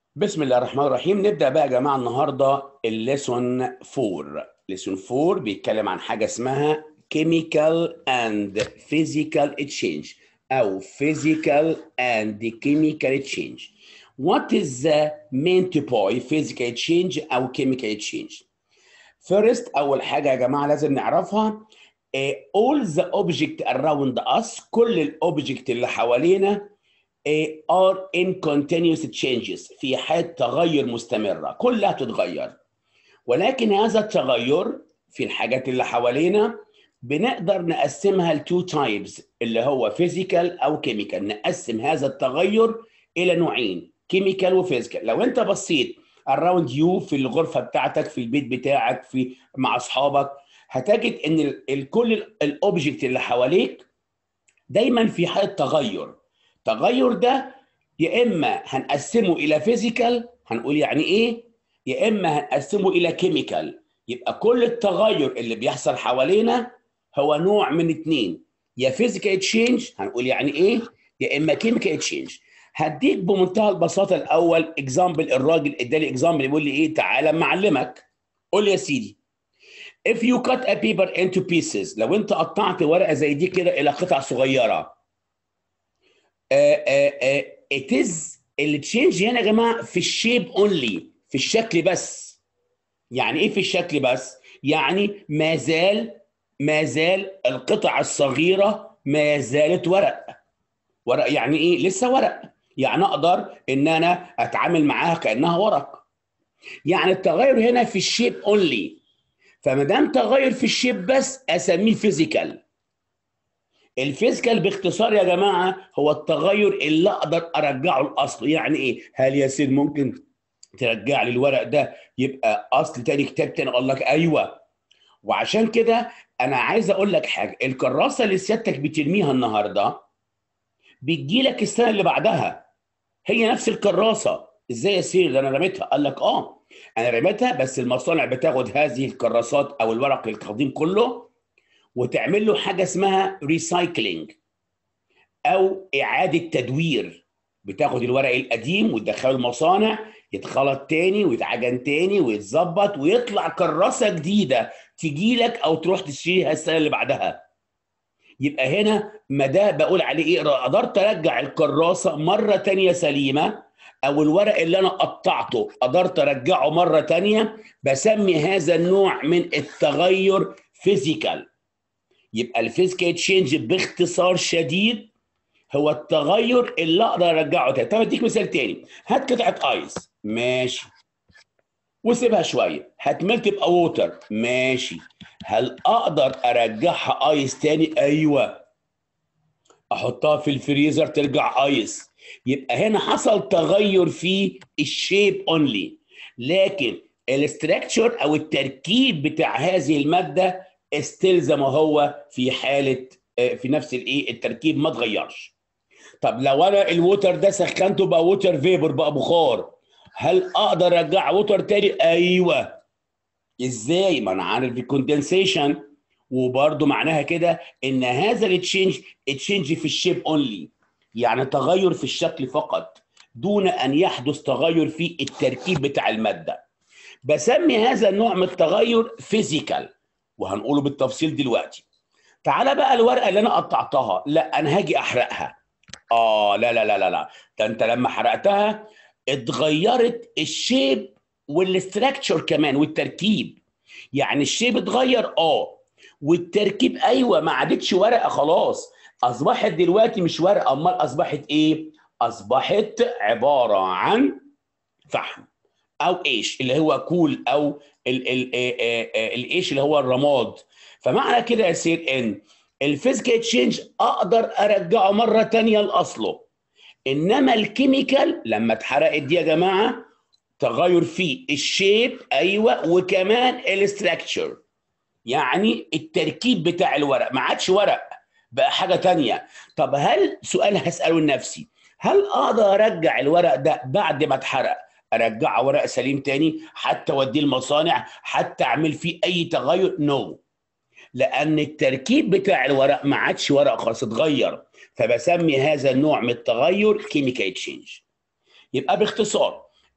بسم الله الرحمن الرحيم نبدا بقى يا جماعه النهارده الليسون 4 ليسون 4 بيتكلم عن حاجه اسمها chemical and physical exchange او physical and chemical exchange what is the meant by physical exchange او chemical exchange first اول حاجه يا جماعه لازم نعرفها eh, all the object around us كل الاوبجكت اللي حوالينا are in continuous changes في حالة تغير مستمرة كلها تتغير ولكن هذا التغير في الحاجات اللي حوالينا بنقدر نقسمها لتو تايبس اللي هو فيزيكال او كيميكال نقسم هذا التغير الى نوعين كيميكال وفيزيكال لو انت بصيت اراوند يو في الغرفه بتاعتك في البيت بتاعك في مع اصحابك هتجد ان الكل الاوبجكت اللي حواليك دايما في حاله تغير التغير ده يا اما هنقسمه الى فيزيكال هنقول يعني ايه يا اما هنقسمه الى كيميكال يبقى كل التغير اللي بيحصل حوالينا هو نوع من اتنين يا فيزيكال تشينج هنقول يعني ايه يا اما كيميكال تشينج هديك بمنتهى البساطه الاول اكزامبل الراجل اداني اكزامبل يقول لي ايه تعالى معلمك قول لي يا سيدي if you cut a paper into pieces لو انت قطعت ورقه زي دي كده الى قطع صغيره it is التشينج هنا يا جماعه في الشيب اونلي في الشكل بس يعني ايه في الشكل بس يعني ما زال ما زال القطع الصغيره ما زالت ورق ورق يعني ايه لسه ورق يعني اقدر ان انا اتعامل معاها كانها ورق يعني التغير هنا في الشيب اونلي فما دام تغير في الشيب بس اسميه فيزيكال الفيزيكال باختصار يا جماعه هو التغير اللي اقدر ارجعه لاصله يعني ايه هل يا سيد ممكن ترجع لي الورق ده يبقى اصل تاني كتاب تاني اقول لك ايوه وعشان كده انا عايز اقول لك حاجه الكراسه اللي سيادتك بترميها النهارده بتجي لك السنه اللي بعدها هي نفس الكراسه ازاي يا سيد انا رميتها قال لك اه انا رميتها بس المصانع بتاخد هذه الكراسات او الورق القديم كله وتعمل له حاجه اسمها ريسايكلينج او اعاده تدوير بتاخد الورق القديم وتدخله المصانع يتخلط تاني ويتعجن تاني ويتظبط ويطلع كراسه جديده تجي لك او تروح تشتريها السنه اللي بعدها يبقى هنا ما ده بقول عليه ايه قدرت ارجع الكراسه مره تانية سليمه او الورق اللي انا قطعته قدرت ارجعه مره تانية بسمي هذا النوع من التغير فيزيكال يبقى الفيزيكال تشينج باختصار شديد هو التغير اللي اقدر ارجعه تاني طب اديك مثال تاني هات قطعه ايس ماشي وسيبها شويه هتمل تبقى ووتر ماشي هل اقدر ارجعها ايس تاني ايوه احطها في الفريزر ترجع ايس يبقى هنا حصل تغير في الشيب اونلي لكن الاستراكشر او التركيب بتاع هذه الماده استيل زي ما هو في حاله في نفس الايه التركيب ما اتغيرش طب لو انا الووتر ده سخنته بقى ووتر فيبر بقى بخار هل اقدر ارجع ووتر تاني ايوه ازاي ما انا عارف الكوندنسيشن وبرده معناها كده ان هذا التشينج تشينج في الشيب اونلي يعني تغير في الشكل فقط دون ان يحدث تغير في التركيب بتاع الماده بسمي هذا النوع من التغير فيزيكال وهنقوله بالتفصيل دلوقتي تعالى بقى الورقه اللي انا قطعتها لا انا هاجي احرقها اه لا لا لا لا لا ده انت لما حرقتها اتغيرت الشيب والاستراكشر كمان والتركيب يعني الشيب اتغير اه والتركيب ايوه ما عادتش ورقه خلاص اصبحت دلوقتي مش ورقه امال اصبحت ايه اصبحت عباره عن فحم او ايش اللي هو كول او الايش اللي هو الرماد فمعنى كده يا سيد ان الفيزيكال تشينج اقدر ارجعه مره تانية لاصله انما الكيميكال لما اتحرقت دي يا جماعه تغير في الشيب ايوه وكمان الاستراكشر يعني التركيب بتاع الورق ما عادش ورق بقى حاجه تانية طب هل سؤال هساله لنفسي هل اقدر ارجع الورق ده بعد ما اتحرق ارجعه ورق سليم تاني حتى اوديه المصانع حتى اعمل فيه اي تغير نو no. لان التركيب بتاع الورق ما عادش ورق خلاص اتغير فبسمي هذا النوع من التغير كيميكال تشينج يبقى باختصار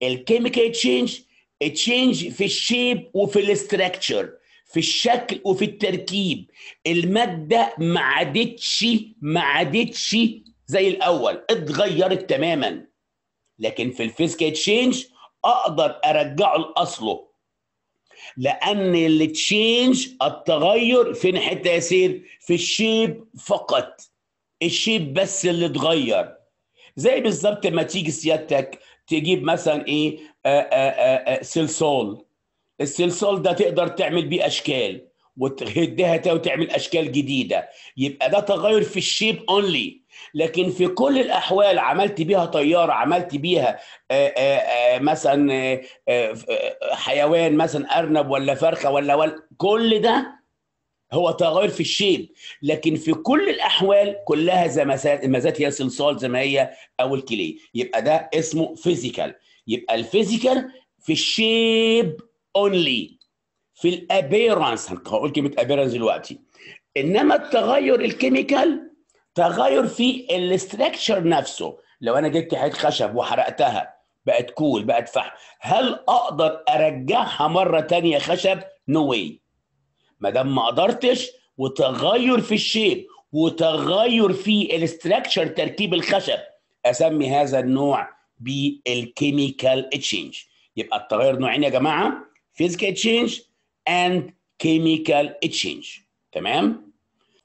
الكيميكال تشينج تشينج في الشيب وفي الاستراكشر في الشكل وفي التركيب الماده ما عادتش ما عادتش زي الاول اتغيرت تماما لكن في الفيزيكال تشينج اقدر ارجعه لاصله لان التشينج التغير فين حته يا سيد في الشيب فقط الشيب بس اللي اتغير زي بالظبط لما تيجي سيادتك تجيب مثلا ايه آآ آآ سلسول السلسول ده تقدر تعمل بيه اشكال وتهدها وتعمل اشكال جديده يبقى ده تغير في الشيب اونلي لكن في كل الاحوال عملت بيها طياره عملت بيها آآ آآ مثلا آآ حيوان مثلا ارنب ولا فرخه ولا ولا كل ده هو تغير في الشيب لكن في كل الاحوال كلها زي ما زالت هي صلصال زي ما هي او الكلي يبقى ده اسمه فيزيكال يبقى الفيزيكال في الشيب اونلي في الابيرانس هنقول كلمه ابيرانس دلوقتي انما التغير الكيميكال تغير في الاستراكشر نفسه لو انا جبت حته خشب وحرقتها بقت كول بقت فحم هل اقدر ارجعها مره تانية خشب نو no واي ما دام ما قدرتش وتغير في الشيب وتغير في الاستراكشر تركيب الخشب اسمي هذا النوع بالكيميكال تشينج يبقى التغير نوعين يا جماعه physical change and chemical change تمام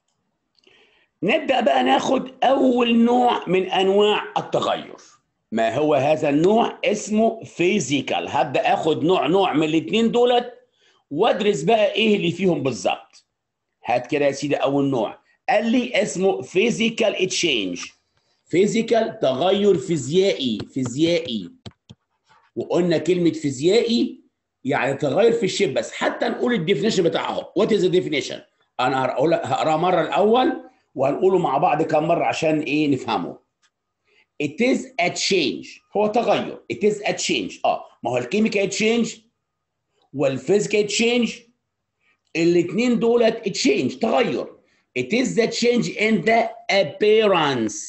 نبدا بقى ناخد اول نوع من انواع التغير ما هو هذا النوع اسمه physical هبدا اخد نوع نوع من الاثنين دولت وادرس بقى ايه اللي فيهم بالظبط هات كده يا سيدي اول نوع قال لي اسمه physical change physical تغير فيزيائي فيزيائي وقلنا كلمه فيزيائي يعني تغير في الشيب بس حتى نقول الديفينيشن بتاعه وات از ديفينيشن انا هقراه مره الاول وهنقوله مع بعض كم مره عشان ايه نفهمه it is a change هو تغير it is a change اه ما هو الكيميكال تشينج والفيزيكال تشينج الاثنين دولت تشينج تغير it is the change in the appearance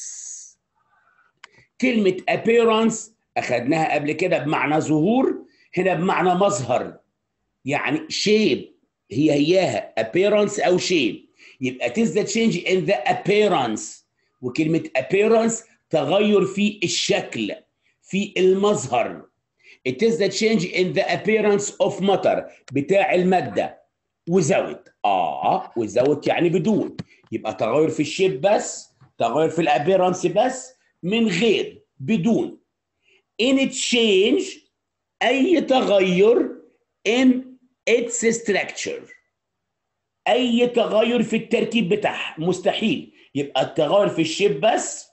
كلمة appearance أخدناها قبل كده بمعنى ظهور هنا بمعنى مظهر يعني شيب هي هياها appearance أو شيب يبقى it is the change in the appearance وكلمة appearance تغير في الشكل في المظهر it is the change in the appearance of matter بتاع المادة without اه without يعني بدون يبقى تغير في الشيب بس تغير في الابيرنس بس من غير بدون in change اي تغير in its structure اي تغير في التركيب بتاعها مستحيل يبقى التغير في الشيب بس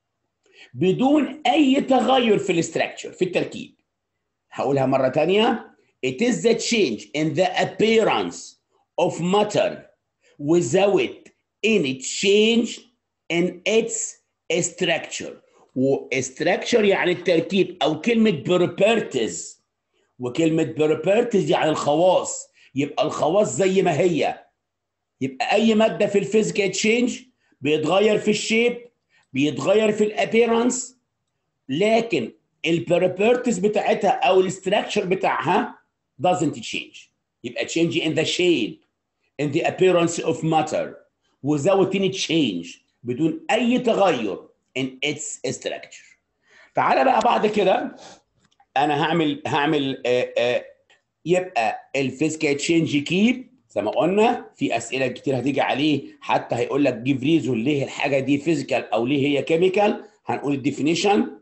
بدون اي تغير في الاستراكشر في التركيب هقولها مرة تانية it is the change in the appearance of matter without any change in its structure وstructure يعني التركيب او كلمة properties وكلمة properties يعني الخواص يبقى الخواص زي ما هي يبقى اي مادة في الفيزيكال تشينج بيتغير في الشيب بيتغير في الابيرنس لكن البروبرتيز بتاعتها او الاستراكشر بتاعها doesn't change يبقى change in the shape in the appearance of matter without any change بدون اي تغير in its structure تعالى بقى بعد كده انا هعمل هعمل آآ آآ يبقى الفيزيكال تشينج كيب زي ما قلنا في اسئله كتير هتيجي عليه حتى هيقول لك جيف ريزون ليه الحاجه دي فيزيكال او ليه هي كيميكال هنقول الديفينيشن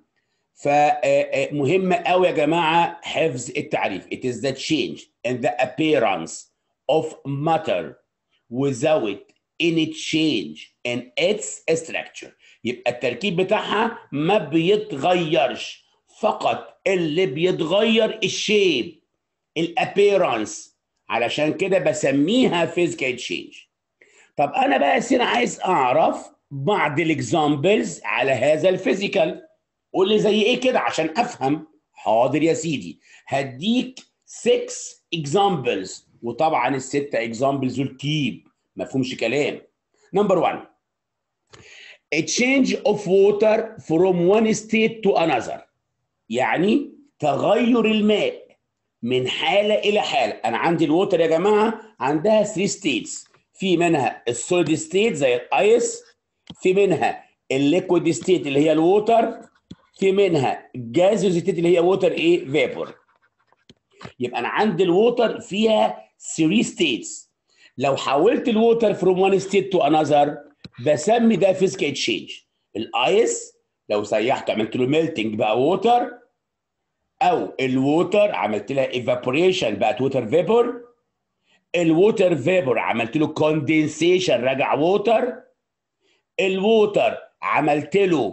فمهم قوي يا جماعه حفظ التعريف it is the change in the appearance of matter without any change in its structure يبقى التركيب بتاعها ما بيتغيرش فقط اللي بيتغير الشيب الابيرنس علشان كده بسميها فيزيكال تشينج طب انا بقى سير عايز اعرف بعض الاكزامبلز على هذا الفيزيكال قول لي زي ايه كده عشان افهم حاضر يا سيدي هديك 6 اكزامبلز وطبعا الستة اكزامبلز دول كيب ما فيهمش كلام نمبر 1 a change of water from one state to another يعني تغير الماء من حاله الى حاله انا عندي الووتر يا جماعه عندها 3 ستيتس في منها السوليد ستيت زي الايس في منها الليكويد ستيت اللي هي الووتر في منها جاز ستيت اللي هي ووتر ايه فيبور يبقى انا عندي الووتر فيها 3 ستيتس لو حولت الووتر فروم وان ستيت تو انذر بسمي ده فيزيكال تشينج الايس لو سيحته عملت له ميلتنج بقى ووتر او الووتر عملت لها ايفابوريشن بقت ووتر فيبور الووتر فيبور عملت له كوندنسيشن رجع ووتر الووتر عملت له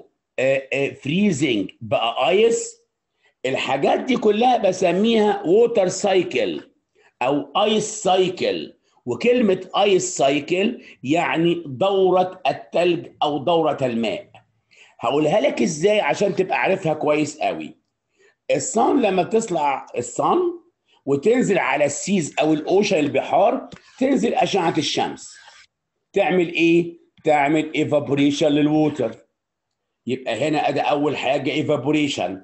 فريزنج بقى ايس الحاجات دي كلها بسميها ووتر سايكل او ايس سايكل وكلمه ايس سايكل يعني دوره الثلج او دوره الماء هقولها لك ازاي عشان تبقى عارفها كويس قوي الصن لما بتطلع الصن وتنزل على السيز او الاوشن البحار تنزل اشعه الشمس تعمل ايه تعمل ايفابوريشن للووتر يبقى هنا ادي اول حاجه ايفابوريشن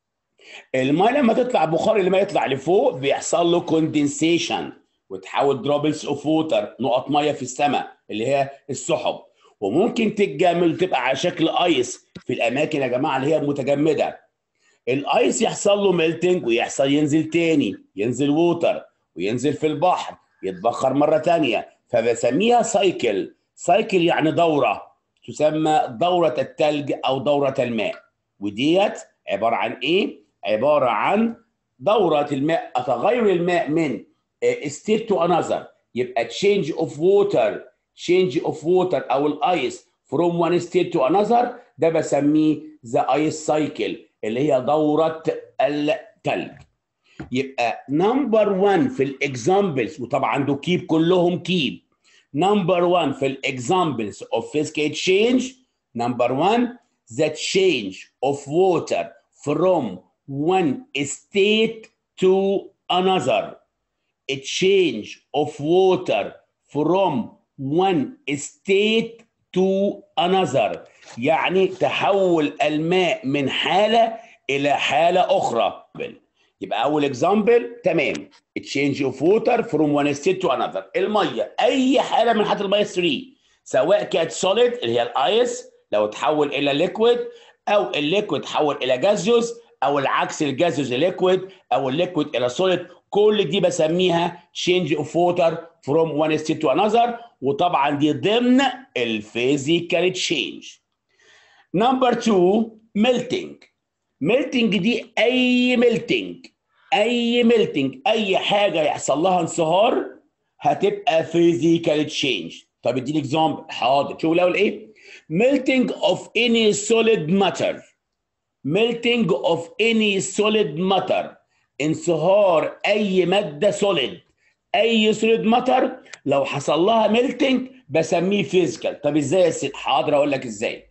الماء لما تطلع بخار الماء يطلع لفوق بيحصل له كوندنسيشن وتحول دروبلز اوف ووتر نقط ميه في السماء اللي هي السحب وممكن تتجمد وتبقى على شكل ايس في الاماكن يا جماعه اللي هي متجمده الايس يحصل له ميلتنج ويحصل ينزل تاني ينزل ووتر وينزل في البحر يتبخر مره تانية فبسميها سايكل سايكل يعني دوره تسمى دوره الثلج او دوره الماء وديت عباره عن ايه عباره عن دوره الماء تغير الماء من ستيت تو انذر يبقى تشينج اوف ووتر تشينج اوف ووتر او الايس فروم وان ستيت تو انذر ده بسميه ذا ايس سايكل اللي هي دوره الثلج يبقى نمبر 1 في الاكزامبلز وطبعا دول كيب كلهم كيب نمبر 1 في الاكزامبلز اوف physical change نمبر 1 the change of water from one state to another a change of water from one state to another يعني تحول الماء من حالة إلى حالة أخرى يبقى أول اكزامبل تمام change of water from one state to another المية أي حالة من حالات المية 3 سواء كانت solid اللي هي الآيس لو تحول إلى ليكويد أو الليكويد تحول إلى جازيوس أو العكس الجازيوس ليكويد أو الليكويد إلى solid كل دي بسميها change of water from one state to another وطبعا دي ضمن الفيزيكال تشينج نمبر 2 ميلتنج ميلتنج دي اي ميلتنج اي ميلتنج اي حاجه يحصل لها انصهار هتبقى فيزيكال تشينج طب اديني اكزامبل حاضر شوف الاول ايه melting of any solid matter melting of any solid matter انصهار اي ماده سوليد اي سوليد ماتر لو حصل لها ميلتنج بسميه فيزيكال طب ازاي يا سيدي حاضر اقول لك ازاي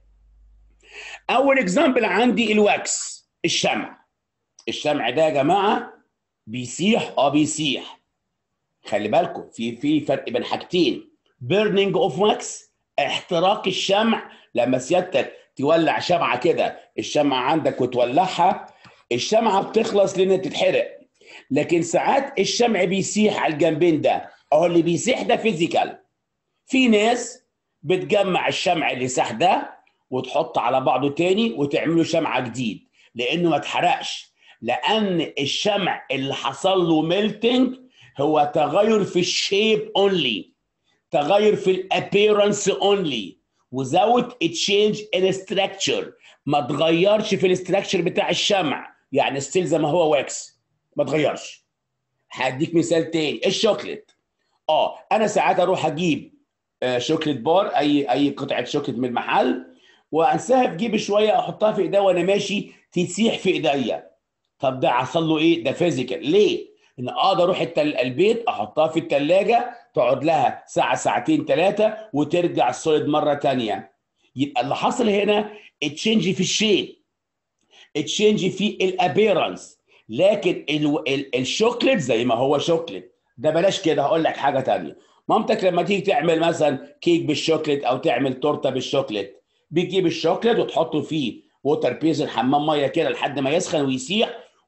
اول اكزامبل عندي الواكس الشمع الشمع ده يا جماعه بيسيح اه بيسيح خلي بالكم في في فرق بين حاجتين بيرنينج اوف واكس احتراق الشمع لما سيادتك تولع شمعه كده الشمعه عندك وتولعها الشمعه بتخلص لان تتحرق لكن ساعات الشمع بيسيح على الجنبين ده اهو اللي بيسيح ده فيزيكال في ناس بتجمع الشمع اللي ساح ده وتحط على بعضه تاني وتعمله شمعة جديد لانه ما اتحرقش لان الشمع اللي حصل له ميلتنج هو تغير في الشيب اونلي تغير في الابيرنس اونلي without a change in structure ما تغيرش في الاستراكشر بتاع الشمع يعني ستيل زي ما هو واكس ما تغيرش هديك مثال تاني الشوكليت اه انا ساعات اروح اجيب آه شوكليت بار اي اي قطعه شوكليت من المحل وانساها في جيبي شويه احطها في ايديا وانا ماشي تسيح في ايديا طب ده حصل له ايه ده فيزيكال ليه ان اقدر اروح التل... البيت احطها في الثلاجه تقعد لها ساعه ساعتين ثلاثه وترجع السوليد مره تانية يبقى اللي حصل هنا اتشينج في الشيب اتشينج في الابيرنس لكن ال... ال... الشوكليت زي ما هو شوكليت ده بلاش كده هقول لك حاجه تانية مامتك لما تيجي تعمل مثلا كيك بالشوكليت او تعمل تورته بالشوكليت بتجيب الشوكليت وتحطه فيه ووتر بيزن حمام ميه كده لحد ما يسخن ويسيح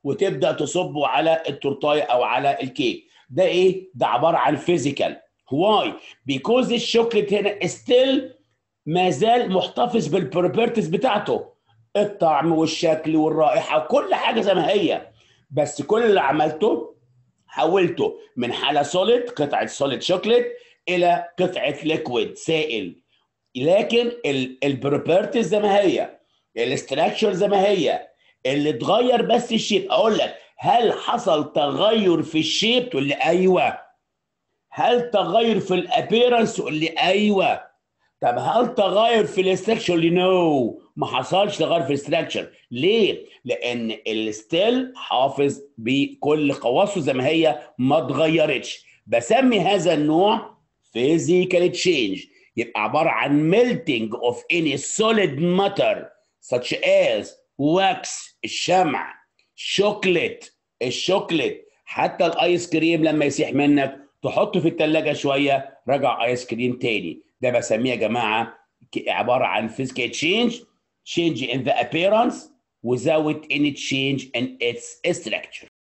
وتبدا تصبه على التورتايه او على الكيك ده ايه ده عباره عن فيزيكال واي بيكوز الشوكليت هنا ستيل ما زال محتفظ بالبروبرتيز بتاعته الطعم والشكل والرائحه وكل حاجه زي ما هي بس كل اللي عملته حولته من حاله سوليد قطعه سوليد شوكليت الى قطعه ليكويد سائل لكن البروبرتيز زي ما هي الاستراكشر زي ما هي اللي اتغير بس الشيب اقول لك هل حصل تغير في الشيب تقول لي ايوه هل تغير في الابيرنس تقول لي ايوه طب هل تغير في الاستراكشر اللي نو ما حصلش تغير في الاستراكشر ليه لان الستيل حافظ بكل خواصه زي ما هي ما اتغيرتش بسمي هذا النوع physical change يبقى عباره عن melting of any solid matter such as wax الشمع شوكليت الشوكليت حتى الايس كريم لما يسيح منك تحطه في الثلاجه شويه رجع ايس كريم تاني ده بسميه يا جماعه عباره عن physical change change in the appearance without any change in its structure